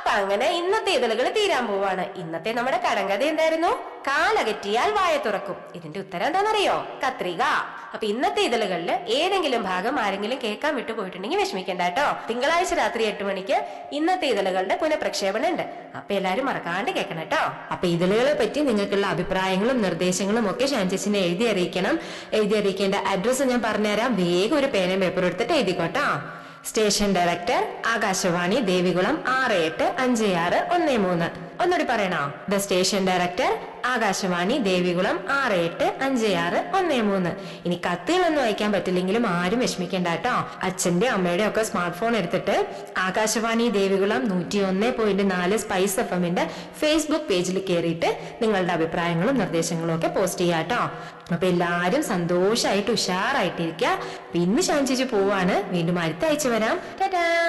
അപ്പൊ അങ്ങനെ ഇന്നത്തെ ഇതളുകൾ തീരാൻ പോവാണ് ഇന്നത്തെ നമ്മുടെ കടങ്കഥ എന്തായിരുന്നു കാലകറ്റിയാൽ വായ തുറക്കും ഇതിന്റെ ഉത്തരം എന്താണെന്നറിയോ കത്രിക അപ്പൊ ഇന്നത്തെ ഇതളുകളിൽ ഏതെങ്കിലും ഭാഗം ആരെങ്കിലും കേൾക്കാൻ വിട്ടു പോയിട്ടുണ്ടെങ്കിൽ വിഷമിക്കണ്ട കേട്ടോ തിങ്കളാഴ്ച രാത്രി എട്ട് മണിക്ക് ഇന്നത്തെ ഇതളുകളുടെ പുനഃപ്രക്ഷേപണം ഉണ്ട് അപ്പൊ എല്ലാരും മറക്കാണ്ട് കേൾക്കണം കേട്ടോ അപ്പൊ ഇതിലുകളെ പറ്റി നിങ്ങൾക്കുള്ള അഭിപ്രായങ്ങളും നിർദ്ദേശങ്ങളും ഒക്കെ ഷാൻചേച്ചിനെ എഴുതി അറിയിക്കണം എഴുതി അറിയിക്കേണ്ട അഡ്രസ്സ് ഞാൻ പറഞ്ഞുതരാം വേഗം ഒരു പേനയും പേപ്പറും എടുത്തിട്ട് എഴുതിക്കോട്ടോ സ്റ്റേഷൻ ഡയറക്ടർ ആകാശവാണി ദേവികുളം ആറ് എട്ട് അഞ്ച് ആറ് ഒന്ന് മൂന്ന് ഒന്നുകൂടി പറയണോ the station director Akashvani Devikulam ആറ് എട്ട് അഞ്ച് ആറ് ഒന്ന് മൂന്ന് ഇനി കത്തുകളൊന്നും അയക്കാൻ പറ്റില്ലെങ്കിലും ആരും വിഷമിക്കേണ്ട കേട്ടോ അച്ഛന്റെ അമ്മയുടെ ഒക്കെ സ്മാർട്ട് ഫോൺ എടുത്തിട്ട് ആകാശവാണി ദേവികുളം നൂറ്റി ഒന്ന് പോയിന്റ് നാല് സ്പൈസ് എഫ് എമ്മിന്റെ ഫേസ്ബുക്ക് പേജിൽ കയറിയിട്ട് നിങ്ങളുടെ അഭിപ്രായങ്ങളും നിർദ്ദേശങ്ങളും ഒക്കെ പോസ്റ്റ് ചെയ്യാം കേട്ടോ അപ്പൊ എല്ലാരും സന്തോഷമായിട്ട് ഉഷാറായിട്ടിരിക്കുക പിന്നെ ശാന്തിച്ച് പോവാണ് വീണ്ടും അടുത്ത ആഴ്ച വരാം ടാറ്റാ